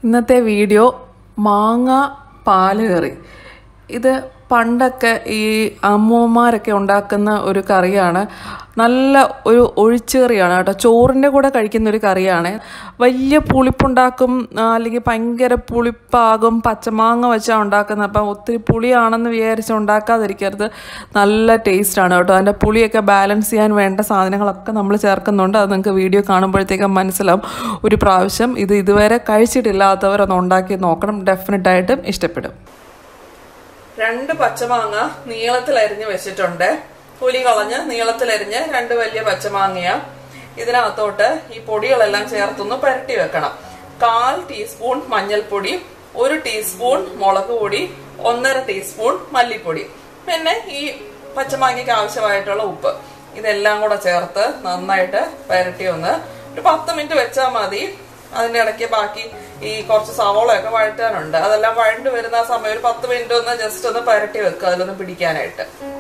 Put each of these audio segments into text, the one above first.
ഇന്നത്തെ വീഡിയോ മാങ്ങ പാല് കറി ഇത് പണ്ടൊക്കെ ഈ അമ്മൂമ്മമാരൊക്കെ ഉണ്ടാക്കുന്ന ഒരു കറിയാണ് നല്ല ഒരു ഒഴിച്ചുകറിയാണ് കേട്ടോ ചോറിൻ്റെ കൂടെ കഴിക്കുന്ന ഒരു കറിയാണ് വലിയ പുളിപ്പുണ്ടാക്കും ആ, അല്ലെങ്കിൽ ഭയങ്കര പുളിപ്പാകും പച്ചമാങ്ങ വെച്ചാണ് ഉണ്ടാക്കുന്നത് അപ്പം ഒത്തിരി പുളിയാണെന്ന് വിചാരിച്ച് ഉണ്ടാക്കാതിരിക്കരുത് നല്ല ടേസ്റ്റാണ് കേട്ടോ അതിൻ്റെ പുളിയൊക്കെ ബാലൻസ് ചെയ്യാൻ വേണ്ട സാധനങ്ങളൊക്കെ നമ്മൾ ചേർക്കുന്നുണ്ട് അത് നിങ്ങൾക്ക് വീഡിയോ കാണുമ്പോഴത്തേക്കും മനസ്സിലാവും ഒരു പ്രാവശ്യം ഇത് ഇതുവരെ കഴിച്ചിട്ടില്ലാത്തവരൊന്ന് ഉണ്ടാക്കി നോക്കണം ഡെഫിനറ്റായിട്ടും ഇഷ്ടപ്പെടും രണ്ട് പച്ചമാങ്ങ നീളത്തിൽ അരിഞ്ഞ് വെച്ചിട്ടുണ്ട് പുലി കളഞ്ഞ് നീളത്തിൽ അരിഞ്ഞ് രണ്ട് വലിയ പച്ചമാങ്ങയ ഇതിനകത്തോട്ട് ഈ പൊടികളെല്ലാം ചേർത്തൊന്ന് പുരട്ടി വെക്കണം കാൽ ടീസ്പൂൺ മഞ്ഞൾപ്പൊടി ഒരു ടീസ്പൂൺ മുളക് പൊടി ഒന്നര ടീസ്പൂൺ മല്ലിപ്പൊടി പിന്നെ ഈ പച്ചമാങ്ങയ്ക്ക് ആവശ്യമായിട്ടുള്ള ഉപ്പ് ഇതെല്ലാം കൂടെ ചേർത്ത് നന്നായിട്ട് പുരട്ടി ഒന്ന് ഒരു പത്ത് മിനിറ്റ് വെച്ചാൽ മതി അതിന്റെ ഇടയ്ക്ക് ബാക്കി ഈ കുറച്ച് സവോളയൊക്കെ വഴറ്റാനുണ്ട് അതെല്ലാം വഴണ്ട് വരുന്ന ആ സമയം ഒരു പത്ത് മിനിറ്റ് ഒന്ന് ജസ്റ്റ് ഒന്ന് പരട്ടി വെക്കുക അതിലൊന്ന് പിടിക്കാനായിട്ട്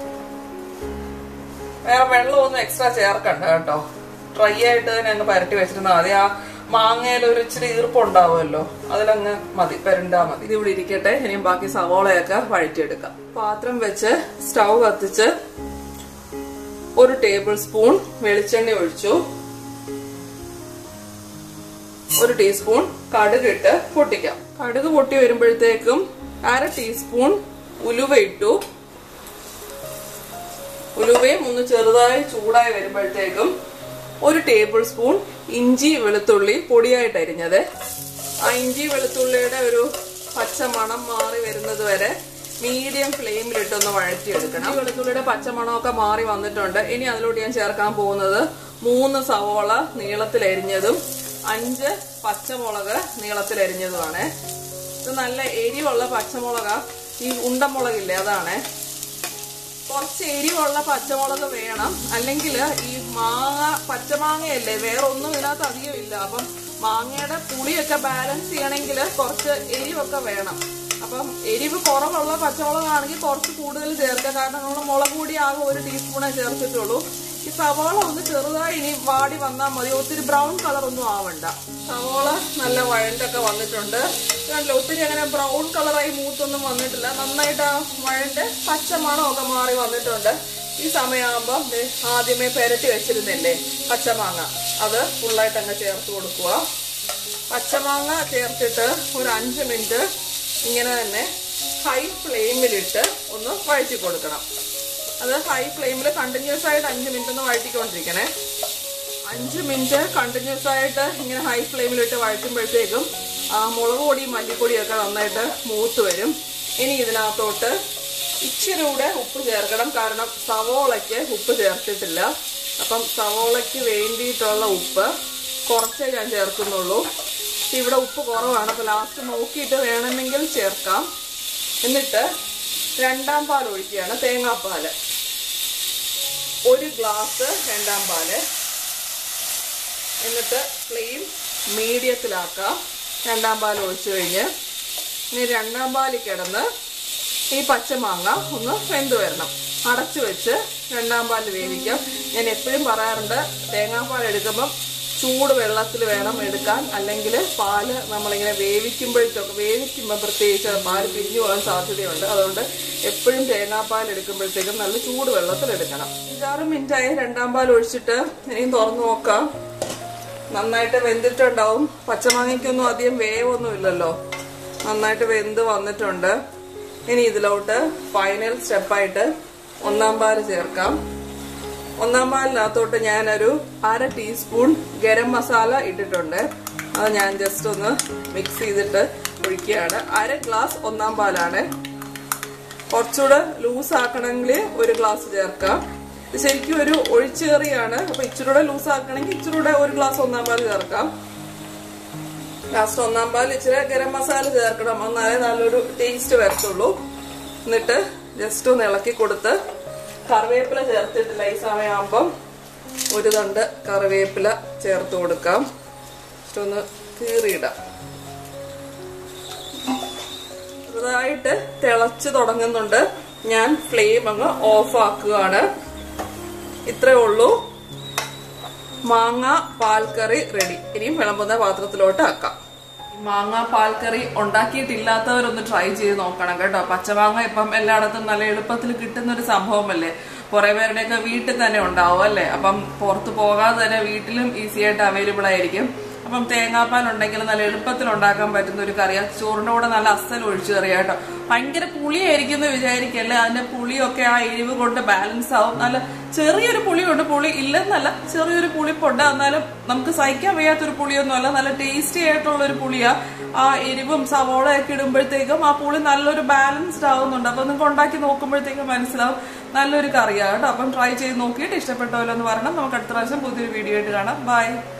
വേറെ വെള്ളമൊന്നും എക്സ്ട്രാ ചേർക്കണ്ട കേട്ടോ ഡ്രൈ ആയിട്ട് തന്നെ അങ്ങ് പരട്ടി വെച്ചിരുന്നാൽ മതി ആ മാങ്ങയിൽ ഒരു ഇച്ചിരി ഈർപ്പുണ്ടാവുമല്ലോ അതിലങ്ങ് മതി പെരണ്ടാ മതി ഇത് ഇവിടെ ഇരിക്കട്ടെ ഇനിയും ബാക്കി സവോളയൊക്കെ വഴറ്റിയെടുക്കാം പാത്രം വെച്ച് സ്റ്റൗ കത്തിച്ച് ഒരു ടേബിൾ സ്പൂൺ വെളിച്ചെണ്ണ ഒഴിച്ചു ഒരു ടീസ്പൂൺ കടുക് ഇട്ട് പൊട്ടിക്കാം കടുക് പൊട്ടി വരുമ്പോഴത്തേക്കും അര ടീസ്പൂൺ ഉലുവ ഇട്ടു ഉലുവയും ഒന്ന് ചെറുതായി ചൂടായി വരുമ്പോഴത്തേക്കും ഒരു ടേബിൾ സ്പൂൺ ഇഞ്ചി വെളുത്തുള്ളി പൊടിയായിട്ട് അരിഞ്ഞത് ആ ഇഞ്ചി വെളുത്തുള്ളിയുടെ ഒരു പച്ച മണം മാറി വരുന്നത് വരെ മീഡിയം ഫ്ലെയിമിലിട്ടൊന്ന് വഴറ്റിയെടുക്കണം ഈ വെളുത്തുള്ളിയുടെ പച്ചമണമൊക്കെ മാറി വന്നിട്ടുണ്ട് ഇനി അതിലോട്ട് ഞാൻ ചേർക്കാൻ പോകുന്നത് മൂന്ന് സവോള നീളത്തിൽ അരിഞ്ഞതും അഞ്ച് പച്ചമുളക് നീളത്തിൽ അരിഞ്ഞതുമാണ് ഇത് നല്ല എരിവുള്ള പച്ചമുളക ഈ ഉണ്ടമുളകില്ലേ അതാണ് കുറച്ച് എരിവുള്ള പച്ചമുളക് വേണം അല്ലെങ്കിൽ ഈ മാങ്ങ പച്ചമാങ്ങയല്ലേ വേറെ ഒന്നും ഇതിനകത്ത് അധികം ഇല്ല അപ്പം മാങ്ങയുടെ പുളിയൊക്കെ ബാലൻസ് ചെയ്യണമെങ്കിൽ കുറച്ച് എരിവൊക്കെ വേണം അപ്പം എരിവ് കുറവുള്ള പച്ചമുളകാണെങ്കിൽ കുറച്ച് കൂടുതൽ ചേർക്കുക കാരണം നമ്മൾ മുളക് പൊടി ആകെ ഒരു ടീസ്പൂണേ ചേർത്തിട്ടുള്ളൂ ഈ സവാള ഒന്ന് ചെറുതായി ഇനി വാടി വന്നാൽ മതി ഒത്തിരി ബ്രൗൺ കളർ ഒന്നും ആവണ്ട സവാള നല്ല വഴണ്ടൊക്കെ വന്നിട്ടുണ്ട് കണ്ടില്ല ഒത്തിരി അങ്ങനെ ബ്രൗൺ കളറായി മൂത്തൊന്നും വന്നിട്ടില്ല നന്നായിട്ട് ആ വഴണ്ട് പച്ച മണമൊക്കെ മാറി വന്നിട്ടുണ്ട് ഈ സമയമാകുമ്പോൾ ആദ്യമേ പെരട്ടി വെച്ചിരുന്നില്ലേ പച്ചമാങ്ങ അത് ഫുള്ളായിട്ട് അങ്ങ് ചേർത്ത് കൊടുക്കുക പച്ചമാങ്ങ ചേർത്തിട്ട് ഒരു അഞ്ച് മിനിറ്റ് ഇങ്ങനെ തന്നെ ഹൈ ഫ്ലെയിമിലിട്ട് ഒന്ന് വഴറ്റി കൊടുക്കണം അത് ഹൈ ഫ്ലെയിമിൽ കണ്ടിന്യൂസ് ആയിട്ട് അഞ്ച് മിനിറ്റ് ഒന്ന് വഴറ്റിക്കൊണ്ടിരിക്കണേ അഞ്ച് മിനിറ്റ് കണ്ടിന്യൂസ് ആയിട്ട് ഇങ്ങനെ ഹൈ ഫ്ലെയിമിലിട്ട് വഴറ്റുമ്പോഴത്തേക്കും ആ മുളക് പൊടിയും മല്ലിപ്പൊടിയും ഒക്കെ നന്നായിട്ട് മൂത്ത് വരും ഇനി ഇതിനകത്തോട്ട് ഇച്ചിരി കൂടെ ഉപ്പ് ചേർക്കണം കാരണം സവോളയ്ക്ക് ഉപ്പ് ചേർത്തിട്ടില്ല അപ്പം സവോളയ്ക്ക് വേണ്ടിയിട്ടുള്ള ഉപ്പ് കുറച്ചേ ഞാൻ ചേർക്കുന്നുള്ളൂ ഇവിടെ ഉപ്പ് കുറവാണ് അപ്പോൾ ലാസ്റ്റ് നോക്കിയിട്ട് വേണമെങ്കിൽ ചേർക്കാം എന്നിട്ട് രണ്ടാം പാൽ ഒഴിക്കുകയാണ് തേങ്ങാപ്പാല് ഒരു ഗ്ലാസ് രണ്ടാം പാല് എന്നിട്ട് ഫ്ലെയിം മീഡിയത്തിലാക്കാം രണ്ടാം പാൽ ഒഴിച്ചു കഴിഞ്ഞ് ഇനി രണ്ടാം പാലിൽ കിടന്ന് ഈ പച്ചമാങ്ങ ഒന്ന് വെന്ത് വരണം അടച്ചു വെച്ച് രണ്ടാം പാൽ വേവിക്കാം ഞാൻ എപ്പോഴും പറയാറുണ്ട് തേങ്ങാപ്പാൽ എടുക്കുമ്പം ചൂട് വെള്ളത്തിൽ വേണം എടുക്കാൻ അല്ലെങ്കിൽ പാല് നമ്മളിങ്ങനെ വേവിക്കുമ്പോഴത്തേക്ക് വേവിക്കുമ്പോൾ പ്രത്യേകിച്ച് പാല് പിരിഞ്ഞു പോകാൻ സാധ്യതയുണ്ട് അതുകൊണ്ട് എപ്പോഴും തേങ്ങാപ്പാൽ എടുക്കുമ്പോഴത്തേക്കും നല്ല ചൂട് വെള്ളത്തിൽ എടുക്കണം അഞ്ചാറ് മിനിറ്റായി രണ്ടാം പാൽ ഒഴിച്ചിട്ട് ഇനിയും തുറന്നു നോക്കാം നന്നായിട്ട് വെന്തിട്ടുണ്ടാവും പച്ചമാങ്ങയ്ക്കൊന്നും അധികം വേവൊന്നും ഇല്ലല്ലോ നന്നായിട്ട് വെന്ത് വന്നിട്ടുണ്ട് ഇനി ഇതിലോട്ട് ഫൈനൽ സ്റ്റെപ്പായിട്ട് ഒന്നാം പാല് ചേർക്കാം ഒന്നാം പാലിനകത്തോട്ട് ഞാനൊരു അര ടീസ്പൂൺ ഗരം മസാല ഇട്ടിട്ടുണ്ട് അത് ഞാൻ ജസ്റ്റ് ഒന്ന് മിക്സ് ചെയ്തിട്ട് ഒഴിക്കുകയാണ് അര ഗ്ലാസ് ഒന്നാം പാലാണ് കുറച്ചുകൂടെ ലൂസ് ആക്കണമെങ്കിൽ ഒരു ഗ്ലാസ് ചേർക്കാം ഇത് ശരിക്കും ഒരു ഒഴിച്ചുകറിയാണ് അപ്പൊ ഇച്ചിരി കൂടെ ലൂസ് ആക്കണമെങ്കിൽ ഇച്ചിരി കൂടെ ഒരു ഗ്ലാസ് ഒന്നാം പാൽ ചേർക്കാം ലാസ്റ്റ് ഒന്നാം പാൽ ഇച്ചിരി ഗരം മസാല ചേർക്കണം എന്നാലേ നല്ലൊരു ടേസ്റ്റ് വരത്തുള്ളൂ എന്നിട്ട് ജസ്റ്റ് ഒന്ന് ഇളക്കി കൊടുത്ത് കറിവേപ്പില ചേർത്തിട്ടില്ല ഈ സമയമാകുമ്പം ഒരു തണ്ട് കറിവേപ്പില ചേർത്ത് കൊടുക്കാം ജസ്റ്റ് ഒന്ന് കീറിയിടാം ചെറുതായിട്ട് തിളച്ച് തുടങ്ങുന്നുണ്ട് ഞാൻ ഫ്ലെയിം അങ്ങ് ഓഫ് ആക്കുകയാണ് ഇത്രേ ഉള്ളൂ മാങ്ങ പാൽക്കറി റെഡി ഇനിയും വിളമ്പുന്ന പാത്രത്തിലോട്ട് ആക്കാം മാങ്ങ പാൽക്കറി ഉണ്ടാക്കിയിട്ടില്ലാത്തവരൊന്ന് ട്രൈ ചെയ്ത് നോക്കണം കേട്ടോ പച്ചമാങ്ങ ഇപ്പം എല്ലായിടത്തും നല്ല എളുപ്പത്തിൽ കിട്ടുന്ന ഒരു സംഭവമല്ലേ കുറെ പേരുടെയൊക്കെ വീട്ടിൽ തന്നെ ഉണ്ടാവും അല്ലേ അപ്പം പുറത്ത് പോകാതെ തന്നെ വീട്ടിലും ഈസി ആയിട്ട് അവൈലബിൾ ആയിരിക്കും അപ്പം തേങ്ങാപ്പാൽ ഉണ്ടെങ്കിൽ നല്ല എളുപ്പത്തിൽ ഉണ്ടാക്കാൻ പറ്റുന്ന ഒരു കറിയാ ചോറിന്റെ കൂടെ നല്ല അസൽ ഒഴിച്ചു കറിയാ കേട്ടോ ഭയങ്കര പുളിയായിരിക്കും എന്ന് വിചാരിക്കല്ലേ അതിന്റെ പുളിയൊക്കെ ആ എരിവ് കൊണ്ട് ബാലൻസ് ആവും നല്ല ചെറിയൊരു പുളിയുണ്ട് പുളി ഇല്ലെന്നല്ല ചെറിയൊരു പുളിപ്പുണ്ട് എന്നാലും നമുക്ക് സഹിക്കാൻ വയ്യാത്തൊരു പുളിയൊന്നുമല്ല നല്ല ടേസ്റ്റി ആയിട്ടുള്ള ഒരു പുളിയാ ആ എരിവും സവോളയൊക്കെ ഇടുമ്പോഴത്തേക്കും ആ പുളി നല്ലൊരു ബാലൻസ്ഡ് ആവുന്നുണ്ട് അപ്പൊ നിങ്ങൾക്ക് ഉണ്ടാക്കി നോക്കുമ്പോഴത്തേക്കും മനസ്സിലാവും നല്ലൊരു കറിയാണ് കേട്ടോ അപ്പം ട്രൈ ചെയ്ത് നോക്കിയിട്ട് ഇഷ്ടപ്പെട്ടല്ലോ എന്ന് പറഞ്ഞാൽ നമുക്ക് അടുത്ത പ്രാവശ്യം പുതിയൊരു വീഡിയോ ആയിട്ട് കാണാം ബൈ